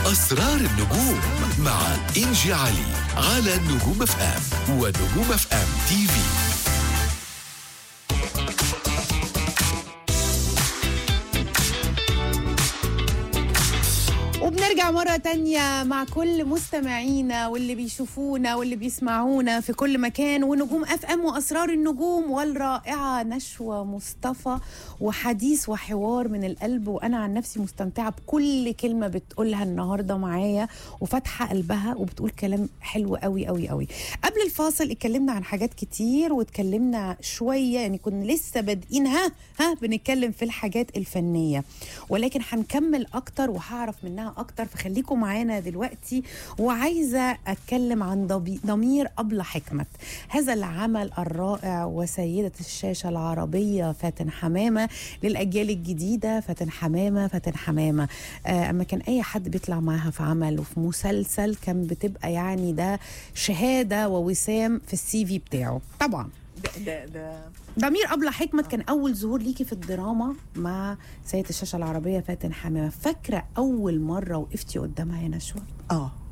أسرار النجوم مع إنجي علي على نجوم اف ام ونجوم اف ام تي في وبنرجع مرة تانية مع كل مستمعينا واللي بيشوفونا واللي بيسمعونا في كل مكان ونجوم اف ام واسرار النجوم والرائعة نشوى مصطفى وحديث وحوار من القلب وانا عن نفسي مستمتعة بكل كلمة بتقولها النهاردة معايا وفاتحة قلبها وبتقول كلام حلو قوي قوي قوي قبل الفاصل اتكلمنا عن حاجات كتير واتكلمنا شوية يعني كنا لسه بادئين ها ها بنتكلم في الحاجات الفنية ولكن هنكمل اكتر وهعرف منها اكتر فخليكم معانا دلوقتي وعايزه اتكلم عن ضبي- ضمير ابله حكمت هذا العمل الرائع وسيده الشاشه العربيه فاتن حمامه للاجيال الجديده فاتن حمامه فاتن حمامه آه اما كان اي حد بيطلع معاها في عمل وفي مسلسل كان بتبقى يعني ده شهاده ووسام في السي في بتاعه طبعا ده ده ضمير أبلة حكمت كان أول ظهور ليكي في الدراما مع سيدة الشاشة العربية فاتن حمامة فاكرة أول مرة وقفتي قدامها يا نشوى؟ اه